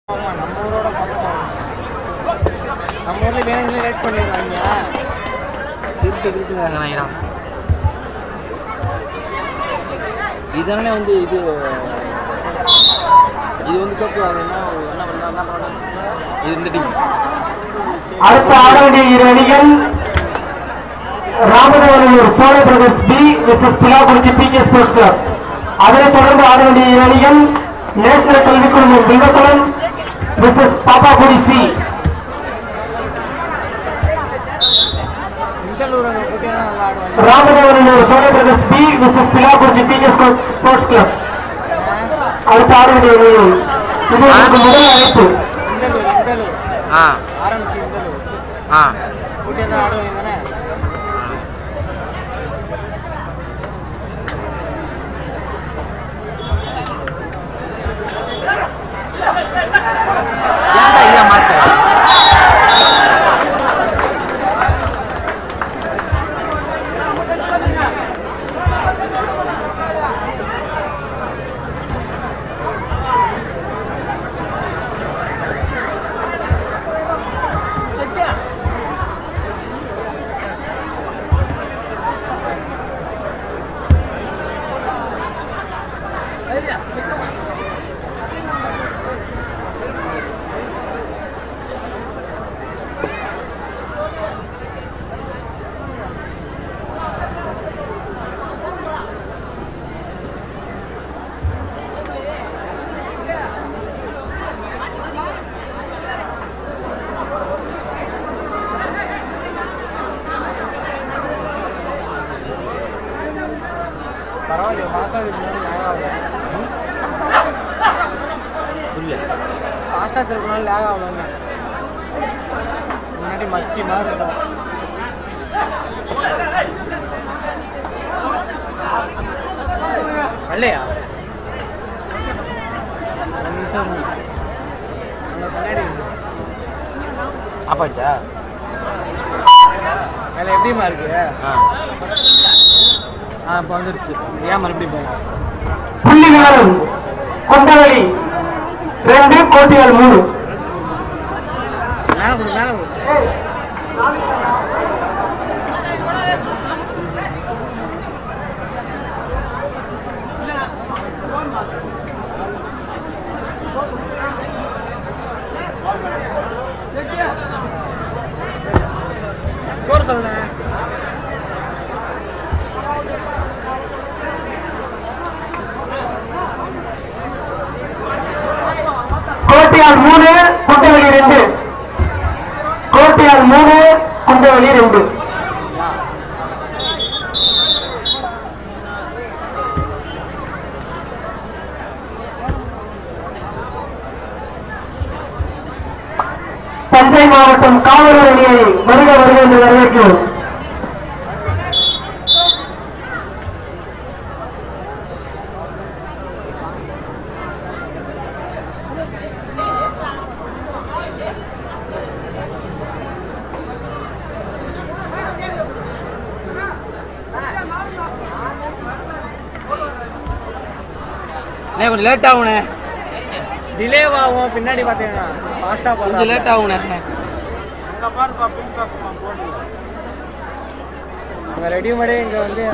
ஆமா நம்ம ஊரோட பக்கம் நம்ம ஊர்ல வேணுங்களே லேட் பண்ணிடுறாங்க திருட்டு திருட்டுங்கிறாங்க நான் இதனாலே வந்து இது இது வந்து கோப்பு அது என்ன என்ன பண்ணா என்ன பண்ணணும் இது இந்த டீம் அடுத்த ஆட வேண்டிய இரு அணிகள் ராமநாதபுரம் சோழ பிரதர்ஸ் பி மிஸ்எஸ் Pilakurichi P K sports club அதனைத் தொடர்ந்து ஆட வேண்டிய இரு அணிகள் நேஷனல் கல்விக் குழுமம் வில்வக்குளம் மிஸ்எஸ் பாப்பாக்குடி சி இன்டர்லூர் அங்கே போட்டினா நல்லா ஆடுவாங்க ராமநாதபுரம் சோழ பிரதர்ஸ் பி மிஸ்எஸ் Pilakurichi P K sports club அடுத்த ஆட வேண்டிய அணிகள் இது உங்களுக்கு முதல் அழைப்பு இன்டர்லூர் இன்டர்லூர் ஆ ஆரம்பிச்சு இன்டர்லூர் ஆ போட்டியா தான் ஆடுவாங்க தானே ஏன்டா இதை மாற்ற பரவாயில்லையே ஃபாஸ்ட்டாக இருக்கணும் லேக் ஆகல புரியல ஃபாஸ்ட்டாக திருப்பினாலும் லேக் ஆகலங்க முன்னாடி மட்டி மாதிரி இருக்கும் வரலையா ஒரு நிமிஷம் இருங்க. அங்க பின்னாடி இருக்கு. ஆப்பாச்சா அதில் எப்படிமா இருக்கு ஆ ஆ இப்போ வந்துருச்சு ஏன் மறுபடியும் போகலாம் புள்ளி விவரம் கொண்டவழி ரெண்டு கோட்டியால் மூணு மேலே கொடு மேலே கொடு ஸ்கோர் சொல்லுங்க கோட்டையால் மூணு குண்டவெளி ரெண்டு கோட்டையால் மூணு குண்டவெளி ரெண்டு தஞ்சை மாவட்டம் காவலர் அணியை வருக வருக என்று வரவேற்கிறோம் அண்ணே கொஞ்சம் லேட் ஆகுண்ணே டிலே ஆகும் பின்னாடி பார்த்தீங்கன்னா ஃபாஸ்ட்டாக கொஞ்சம் லேட் ஆகுண்ணே அங்கே ரெடிமேடே இங்கே வந்து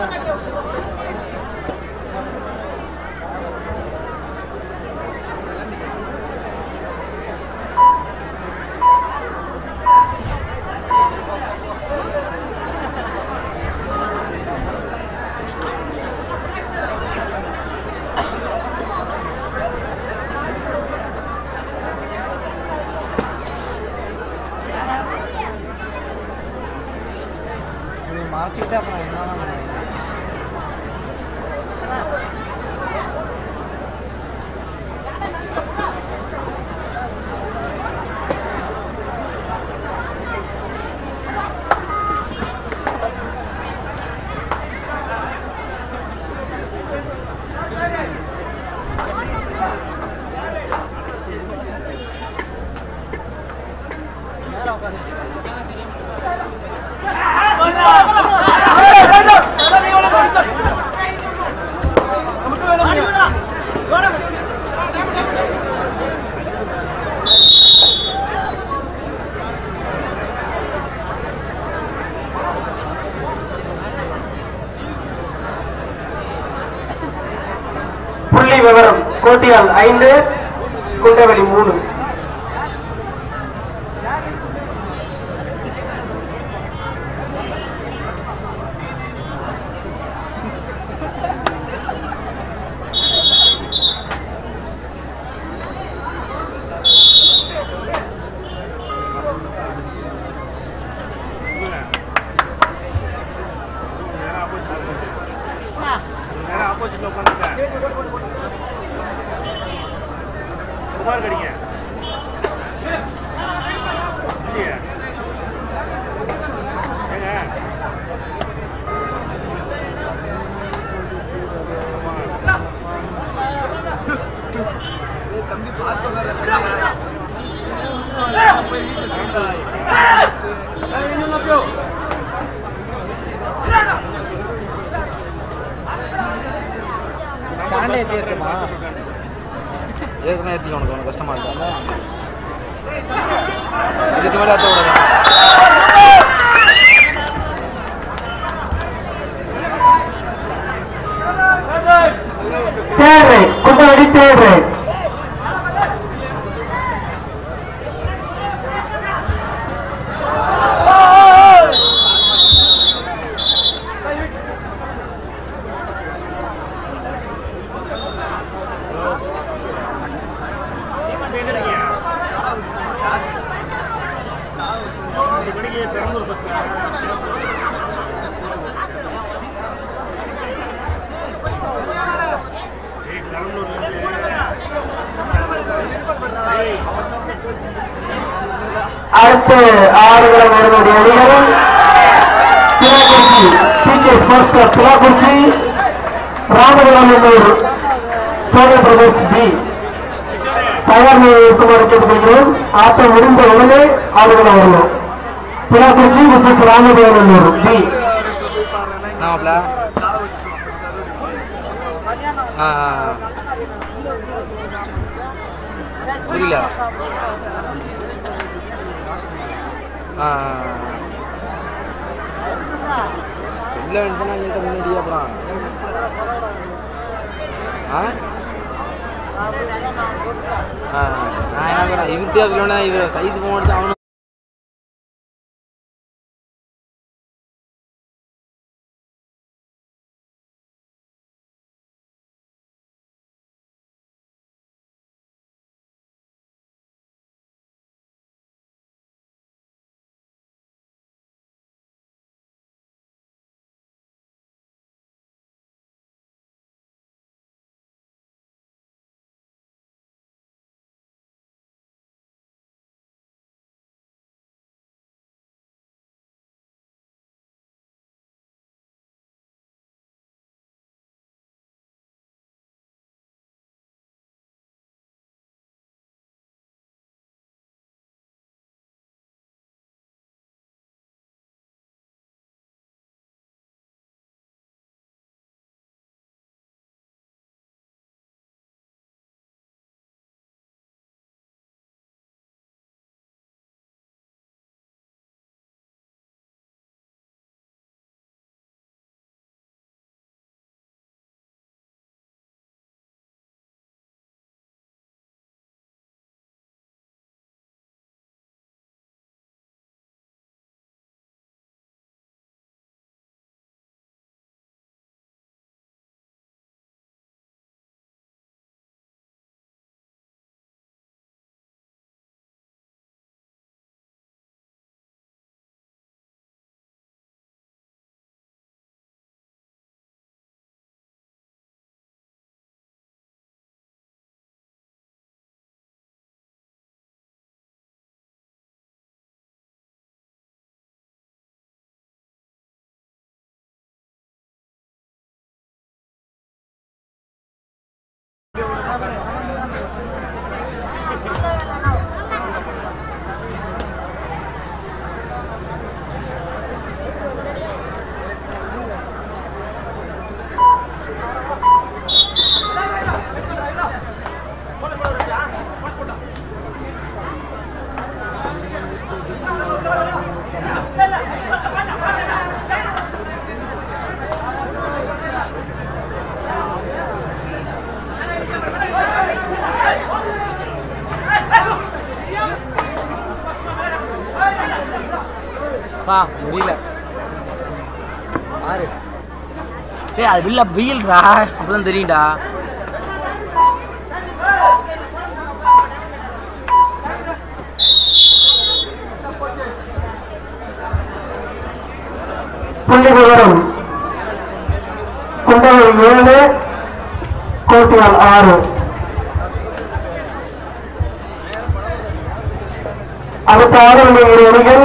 இது மறைச்சிக்கிட்டு அப்புறம் என்ன பண்ணுறது மேலே உட்காந்து விவரம் கோட்டியால் ஐந்து குண்டவெளி மூணு ஆப்போசிட்ல உட்காந்துட்டேன் குமார் கடிங்க இல்லையா ஏங்க ஸ்டாண்டே எப்படி இருக்குமா ஏற்கனவே ஏற்றி உனக்கு உனக்கு கஷ்டமா இருக்கா இதுக்கு மேலே ஏற்ற விடாது third right Kundaveli third right எங்க இருக்கீங்க ரெண்டு மணிக்கு பெரம்பூர் பஸ் ஏய் பெரம்பூர்ல இருந்து ஏய் அடுத்து ஆடுகளம் வருவது அணிகள் Pilakurichi PK sports club Pilakurichi Ramakulam Ennur Chola brothers B தயார் நிலையில் இருக்குமாறு கேட்டுக்கொள்கிறோம் ஆட்டம் முடிந்த உடனே ஆடுகளம் வரணும் பிலாக்குறிச்சி மிஸ்எஸ் ராமகுலம் என்னூர் பி நாமப்ல ஆ ஆ, ஆ. புரியல ஆ இல்லை வந்துட்டுனா என்கிட்ட முன்னாடி அப்புறம் ஆ ஆ நான் என்ன இவர்கிட்டயே சொல்லணும் இவர் சைஸ் போக அவனு ஆறு ஏய் அது இல்ல வெயில்டா அப்பதான் தெரியும்டா புள்ளி விவரம் குண்டகம் ஏழு கோட்டியால் ஆறு அடுத்த ஆறு இரு அணிகள்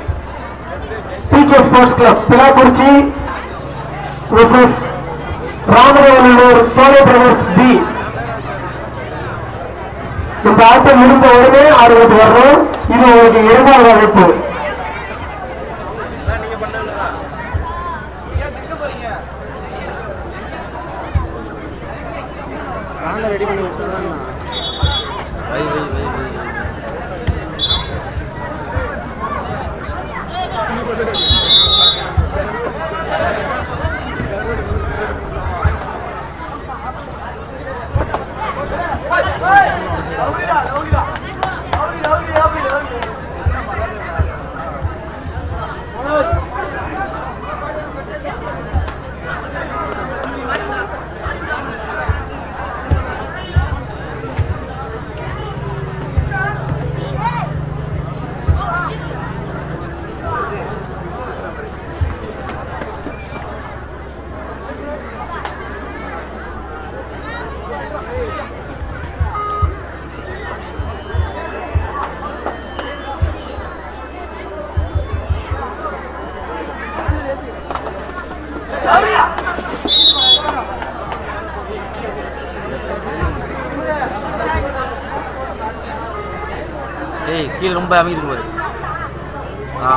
PK sports club Pilakurichi versus Ramanathanur Solai brothers B இந்த ஆட்டம் முடிந்த உடனே ஆடுவது வர்றோம் இது உங்களுக்கு இரண்டாவது அழைப்பு காந்த ரெடி பண்ணி கொடுத்துருந்தாண்ணா வை வை வை வை ஏய் கீழே ரொம்ப அமைதி இருக்கு பாரு ஆ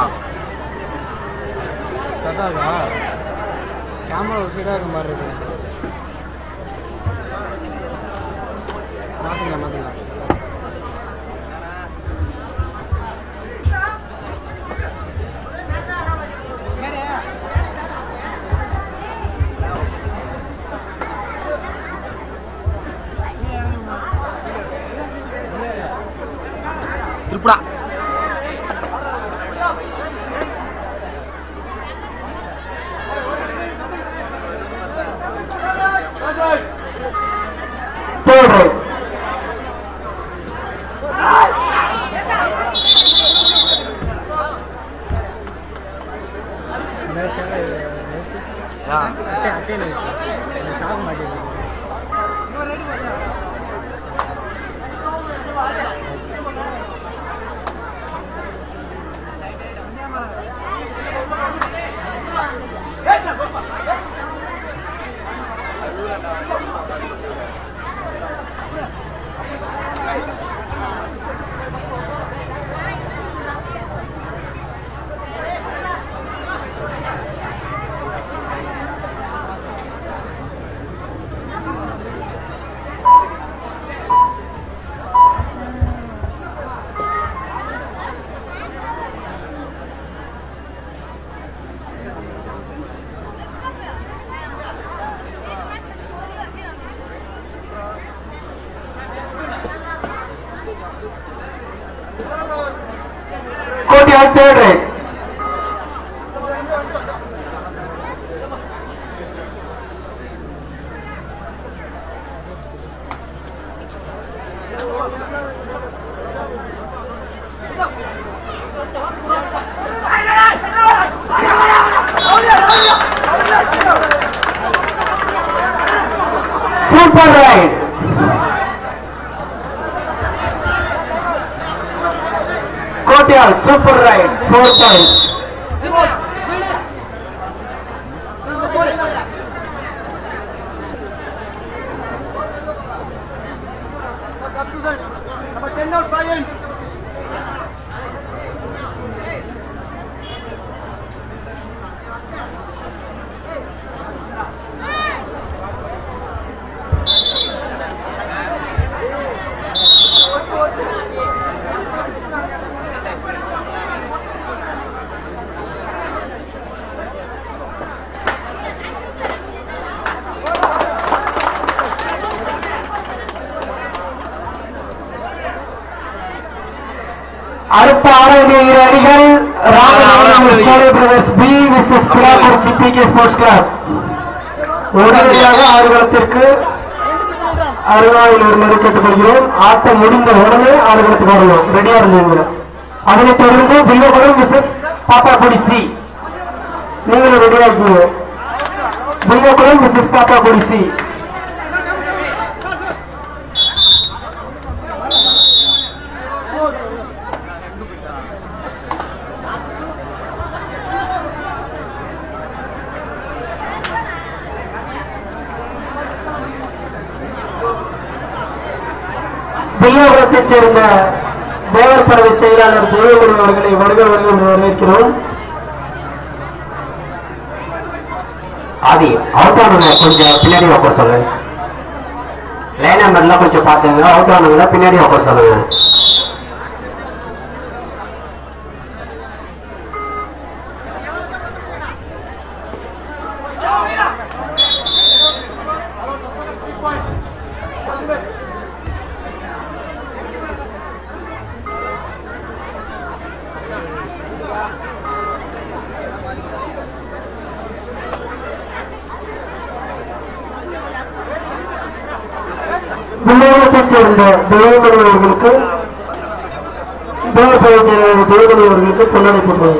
கரெக்டாக இருக்கா கேமரா ஒரு சைடாக இருக்க மாதிரி இருக்கு மாற்றிக்கலாம் மாற்றிக்கலாம் திருப்புடா third race. ஆ அட்டை அட்டையில் இருக்கு சாக மாட்டேங்குது Kodiak third race. Super ride. Kotial, super ride, four points. அடுத்த ஆரோக்கிய அணிகள் Ramanathapuram Solai brothers B versus Pilakurichi P K sports club உடனடியாக ஆறுகளத்திற்கு அருகாமையில் வருமாறு கேட்டுக்கொள்கிறோம் ஆட்டம் முடிந்த உடனே ஆறுகளத்துக்கு வரணும் ரெடியா இருந்தீங்க அதனைத் தொடர்ந்து வில்வகுளம் விசஸ் பாப்பாக்குடி சி நீங்களும் ரெடியா இருக்கீங்க வில்வகுளம் விசஸ் பாப்பாக்குடி சி வில்லுவரத்தைச் சேர்ந்த தேவர் படவை செயலாளர் தேவகுரு அவர்களை வருக வருக என்று வரவேற்கிறோம் ஆதி அவுட் ஆனவங்க கொஞ்சம் பின்னாடி உட்கார சொல்லுங்க லைன் நம்பர்லாம் கொஞ்சம் பார்த்துங்க அவுட் ஆனவங்க பின்னாடி உட்கார சொல்லுங்க வில்லுவரத்தைச் சேர்ந்த தேவகுரு அவர்களுக்கு தேவர் படவை செயலாளர் தேவகுரு அவர்களுக்கு பொன்னாடை போட்டுவது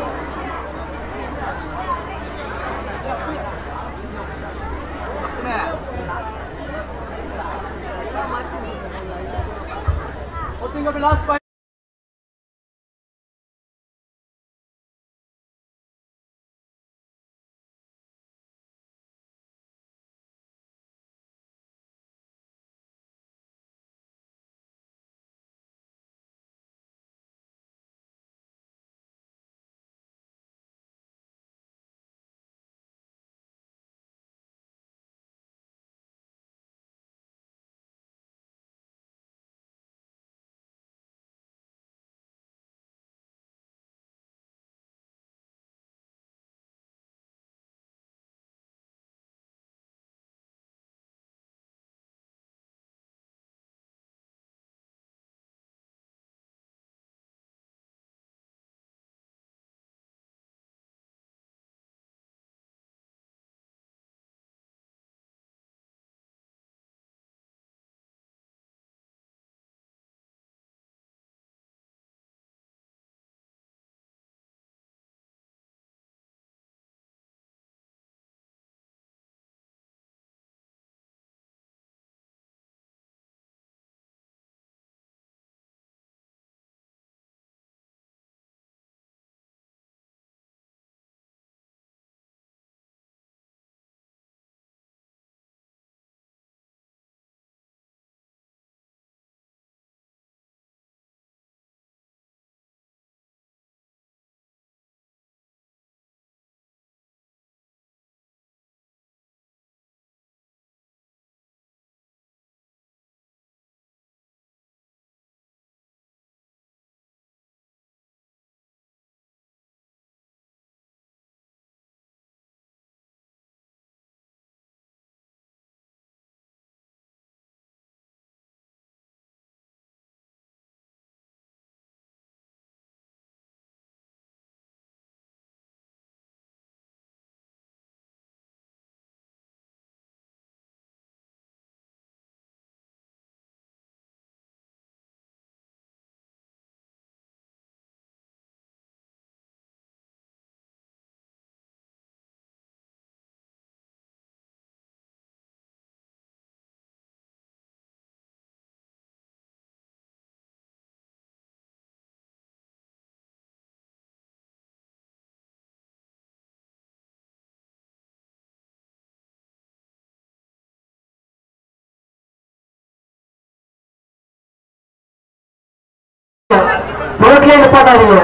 ரோட்லயே நிப்பாட்டாதீங்க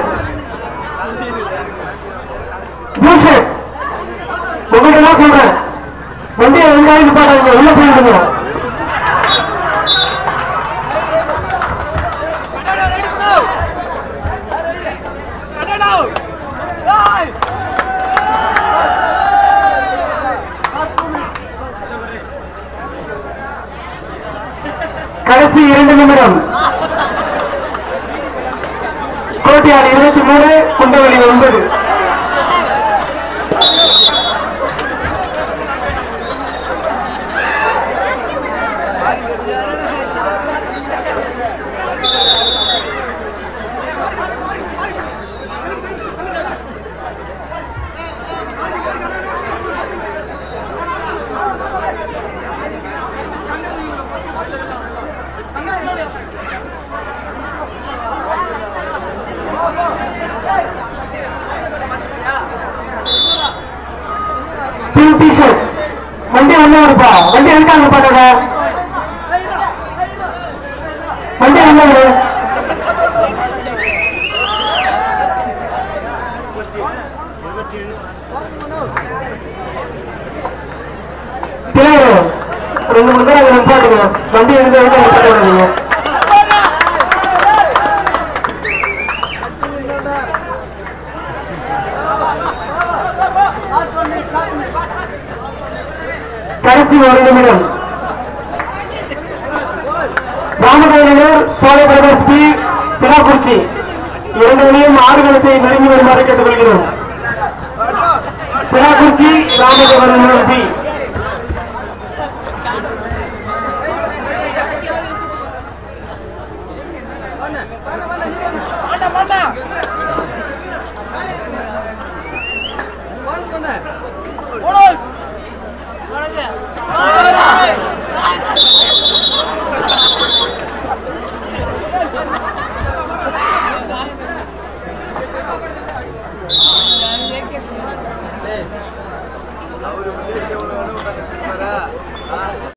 பூஷன் உங்கள்கிட்ட தான் சொல்றேன் வண்டியை எங்காவது நிப்பாட்டாதீங்க உள்ள போயிடுங்க கடைசி இரண்டு நிமிடம் கோட்டையால் இருபத்தி இருபத்தி மூணு குண்டவெளி ஒன்பது பிங்க் டிஷர்ட் வண்டி ஒண்ணு இருப்பா வண்டி இருக்காங்க பாருங்க வண்டி ஒண்ணு திரையர் ரெண்டு மணி நேரம் நிப்பாட்டுங்க வண்டி எடுத்து வந்து நிப்பாட்டுங்க கடைசி ஒரு நிமிடம் ராமநாதனர் சோழ பிரதர்ஸ் பி பினாக்குறிச்சி இரண்டு மணியும் ஆடுகளத்தை நெருங்கி வருமாறு கேட்டுக்கொள்கிறோம் பினாக்குறிச்சி ராமநாதனர் பி மாட்டா மாட்டா